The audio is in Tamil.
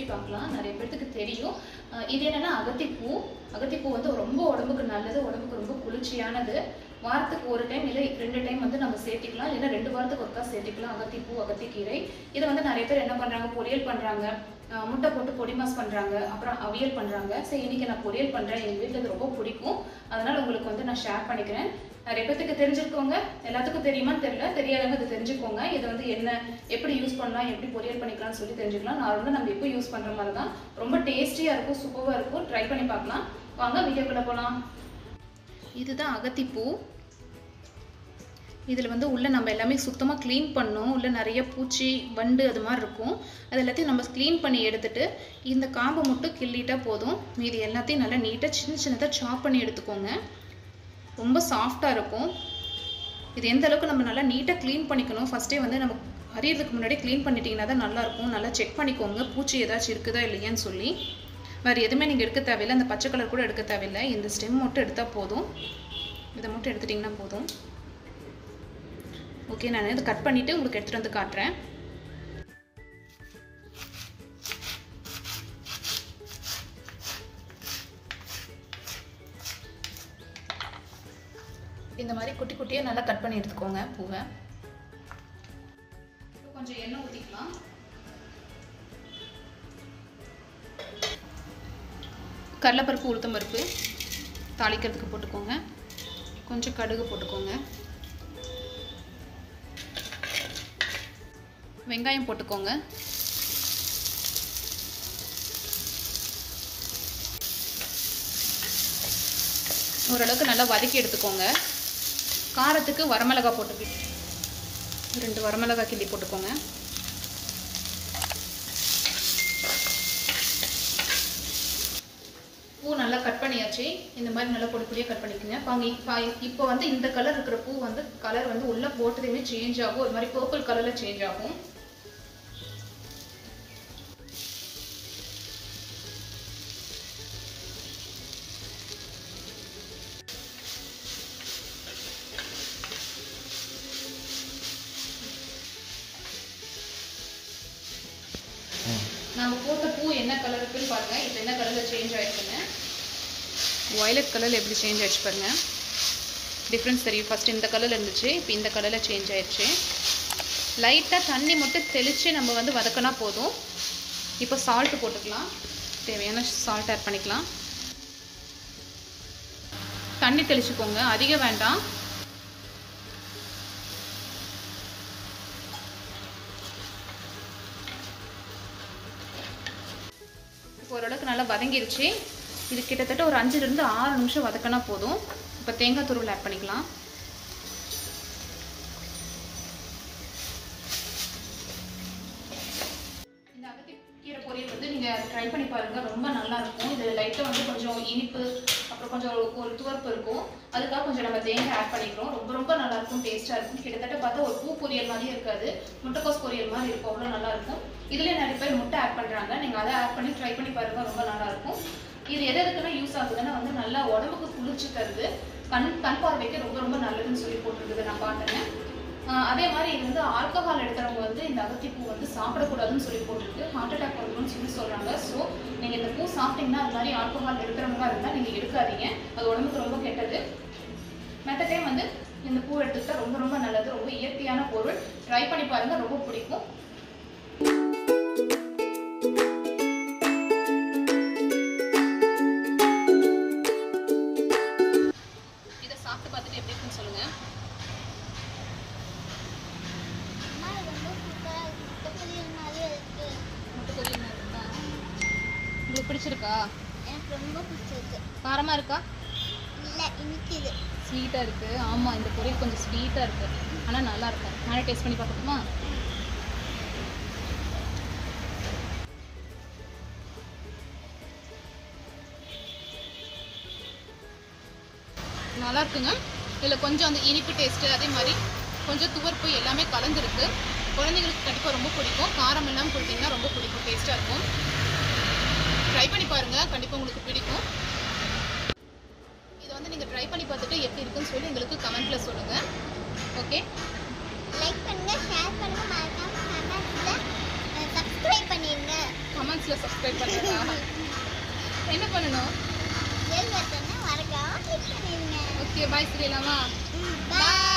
பார்க்கலாம் நிறைய பேர்த்துக்கு தெரியும் அஹ் இது என்னன்னா அகத்திப்பூ அகத்திப்பூ வந்து ரொம்ப உடம்புக்கு நல்லது உடம்புக்கு ரொம்ப குளிர்ச்சியானது வாரத்துக்கு ஒரு டைம் இல்லை ரெண்டு டைம் வந்து நம்ம சேர்த்திக்கலாம் இல்லைன்னா ரெண்டு வாரத்துக்கு ஒருக்கா சேர்த்திக்கலாம் அகத்திப்பூ அகத்திக்கீரை இதை வந்து நிறைய பேர் என்ன பண்றாங்க பொரியல் பண்றாங்க அஹ் முட்டை போட்டு பொடி மாஸ் பண்றாங்க அப்புறம் அவியல் பண்றாங்க சரி இன்னைக்கு நான் பொரியல் பண்றேன் எங்க வீட்டுல இது ரொம்ப பிடிக்கும் அதனால உங்களுக்கு வந்து நான் ஷேர் பண்ணிக்கிறேன் நிறைய பேர்த்துக்கு தெரிஞ்சுக்கோங்க எல்லாத்துக்கும் தெரியுமான்னு தெரியல தெரியாதவங்க இது தெரிஞ்சுக்கோங்க இதை வந்து என்ன எப்படி யூஸ் பண்ணலாம் எப்படி பொரியல் பண்ணிக்கலாம்னு சொல்லி தெரிஞ்சுக்கலாம் நார்மலாக நம்ம எப்போ யூஸ் பண்ற மாதிரி தான் ரொம்ப டேஸ்டியா இருக்கும் சூப்பராக இருக்கும் ட்ரை பண்ணி பார்க்கலாம் வாங்க வீடியோக்குள்ள போகலாம் இதுதான் அகத்திப்பூ இதில் வந்து உள்ளே நம்ம எல்லாமே சுத்தமாக க்ளீன் பண்ணோம் உள்ள நிறைய பூச்சி வண்டு அது மாதிரி இருக்கும் அது எல்லாத்தையும் நம்ம க்ளீன் பண்ணி எடுத்துட்டு இந்த காம்பை மட்டும் கிள்ளிட்டா போதும் மீதி எல்லாத்தையும் நல்லா நீட்டாக சின்ன சின்னதாக சாப் பண்ணி எடுத்துக்கோங்க ரொம்ப சாஃப்டாக இருக்கும் இது எந்த அளவுக்கு நம்ம நல்லா நீட்டாக க்ளீன் பண்ணிக்கணும் ஃபஸ்ட்டே வந்து நம்ம அரியறதுக்கு முன்னாடி க்ளீன் பண்ணிட்டீங்கன்னா தான் நல்லாயிருக்கும் நல்லா செக் பண்ணிக்கோங்க பூச்சி ஏதாச்சும் இருக்குதா இல்லையான்னு சொல்லி வேறு எதுவுமே நீங்கள் எடுக்க தேவையில்லை அந்த பச்சை கலர் கூட எடுக்க தேவையில்லை இந்த ஸ்டெம் மட்டும் எடுத்தால் போதும் இதை மட்டும் எடுத்துட்டிங்கன்னா போதும் ஓகே நான் இதை கட் பண்ணிவிட்டு உங்களுக்கு எடுத்துகிட்டு வந்து காட்டுறேன் இந்த மாதிரி குட்டி குட்டியாக நல்லா கட் பண்ணி எடுத்துக்கோங்க பூவை இப்போ கொஞ்சம் எண்ணெய் ஊற்றிக்கலாம் கடலைப்பருப்பு உளுத்தம்பருப்பு தாளிக்கிறதுக்கு போட்டுக்கோங்க கொஞ்சம் கடுகு போட்டுக்கோங்க வெங்காயம் போட்டுக்கோங்க ஓரளவுக்கு நல்லா வதக்கி எடுத்துக்கோங்க காரத்துக்கு வரமிளகா போட்டுக்கிட்டு ரெண்டு வரமிளகா கிள்ளி போட்டுக்கோங்க பூ நல்லா கட் பண்ணியாச்சு இந்த மாதிரி நல்லா பொடி பொடியாக கட் பண்ணிக்கோங்க பாங்க இப்போ இப்போ வந்து இந்த கலர் இருக்கிற பூ வந்து கலர் வந்து உள்ளே போட்டதுமே சேஞ்ச் ஆகும் ஒரு மாதிரி பர்பிள் கலரில் சேஞ்ச் ஆகும் நம்ம போட்ட பூ என்ன கலர் இருக்குன்னு பாருங்க இப்போ என்ன கலரில் சேஞ்ச் ஆயிருக்குன்னு வயலட் கலரில் எப்படி சேஞ்ச் ஆயிடுச்சு பாருங்க டிஃப்ரென்ஸ் தெரியும் ஃபர்ஸ்ட் இந்த கலரில் இருந்துச்சு இப்போ இந்த கலரில் சேஞ்ச் ஆயிடுச்சு லைட்டாக தண்ணி மட்டும் தெளித்து நம்ம வந்து வதக்கினா போதும் இப்போ சால்ட் போட்டுக்கலாம் தேவையான சால்ட் ஆட் பண்ணிக்கலாம் தண்ணி தெளிச்சுக்கோங்க அதிகம் வேண்டாம் இப்போ ஓரளவுக்கு நல்லா வதங்கிருச்சு இது கிட்டத்தட்ட ஒரு அஞ்சுலேருந்து ஆறு நிமிஷம் வதக்கினா போதும் இப்போ தேங்காய் துருவல் ஆட் பண்ணிக்கலாம் இந்த அகத்திக்கீரை பொரியல் வந்து நீங்கள் ட்ரை பண்ணி பாருங்கள் ரொம்ப நல்லா இருக்கும் இது லைட்டாக வந்து கொஞ்சம் இனிப்பு அப்புறம் கொஞ்சம் ஒரு ஒரு துவர்ப்பு இருக்கும் அதுக்காக கொஞ்சம் நம்ம தேங்காய் ஆட் பண்ணிக்கிறோம் ரொம்ப ரொம்ப நல்லா இருக்கும் டேஸ்ட்டாக இருக்கும் கிட்டத்தட்ட பார்த்தா ஒரு பூ பொரியல் மாதிரியே இருக்காது முட்டைக்கோஸ் பொரியல் மாதிரி இருக்கும் அவ்வளோ நல்லா இருக்கும் இதுலேயே நிறைய பேர் முட்டை ஆட் பண்ணுறாங்க நீங்கள் அதை ஆட் பண்ணி ட்ரை பண்ணி பாருங்கள் ரொம்ப நல்லா இருக்கும் இது எது எதுக்குன்னா யூஸ் ஆகுதுன்னா வந்து நல்லா உடம்புக்கு குளிர்ச்சி தருது கண் கண் பார்வைக்கு ரொம்ப ரொம்ப நல்லதுன்னு சொல்லி போட்டிருக்குது நான் பார்த்தேன் ஆஹ் அதே மாதிரி இது வந்து ஆல்கஹால் எடுக்கிறவங்க வந்து இந்த அகத்திப்பூ வந்து சாப்பிடக்கூடாதுன்னு சொல்லி போட்டிருக்கு ஹார்ட் அட்டாக் வரும்னு சொல்லி சொல்றாங்க ஸோ நீங்க இந்த பூ சாப்பிட்டீங்கன்னா அது மாதிரி ஆல்கஹால் எடுக்கிறவங்க இருந்தால் நீங்க எடுக்காதீங்க அது உடம்புக்கு ரொம்ப கெட்டது மற்ற டைம் வந்து இந்த பூ எடுத்துக்கிட்டா ரொம்ப ரொம்ப நல்லது ரொம்ப இயற்கையான பொருள் ட்ரை பண்ணி பாருங்க ரொம்ப பிடிக்கும் இதை சாப்பிட்டு பார்த்துட்டு எப்படி இருக்குன்னு சொல்லுங்க அம்மா இது ரொம்ப சூப்பரா இருக்கு முட்டை பொரியல் மாதிரியே இருக்கு முட்டை பொரியல் நல்லா இருக்கா உங்களுக்கு பிடிச்சிருக்கா எனக்கு ரொம்ப பிடிச்சிருக்கு காரமா இருக்கா இல்ல இனிக்குது ஸ்வீட்டாக இருக்குது ஆமாம் இந்த பொரியல் கொஞ்சம் ஸ்வீட்டாக இருக்குது ஆனால் நல்லா இருக்கும் நானே டேஸ்ட் பண்ணி பார்க்கட்டுமா நல்லா இருக்குங்க இதில் கொஞ்சம் அந்த இனிப்பு டேஸ்ட்டு அதே மாதிரி கொஞ்சம் துவர்ப்பு எல்லாமே கலந்துருக்கு குழந்தைங்களுக்கு கண்டிப்பாக ரொம்ப பிடிக்கும் காரம் இல்லாமல் கொடுத்தீங்கன்னா ரொம்ப பிடிக்கும் டேஸ்ட்டாக இருக்கும் ட்ரை பண்ணி பாருங்கள் கண்டிப்பாக உங்களுக்கு பிடிக்கும் இதை வந்து நீங்கள் ட்ரை பண்ணி பார்த்துட்டு எப்படி இருக்குன்னு சொல்லி எங்களுக்கு கமெண்ட்டில் சொல்லுங்கள் ஓகே லைக் பண்ணுங்க ஷேர் பண்ணுங்க மறக்காம கமெண்ட்ஸ்ல சப்ஸ்கிரைப் பண்ணிருங்க கமெண்ட்ஸில் லாஸ்ட்டில் சப்ஸ்கிரைப் பண்ணுறதா என்ன பண்ணணும் பெல் பட்டனை மறக்காம கிளிக் பண்ணிருங்க ஓகே பாய் சொல்லிடலாமா பாய்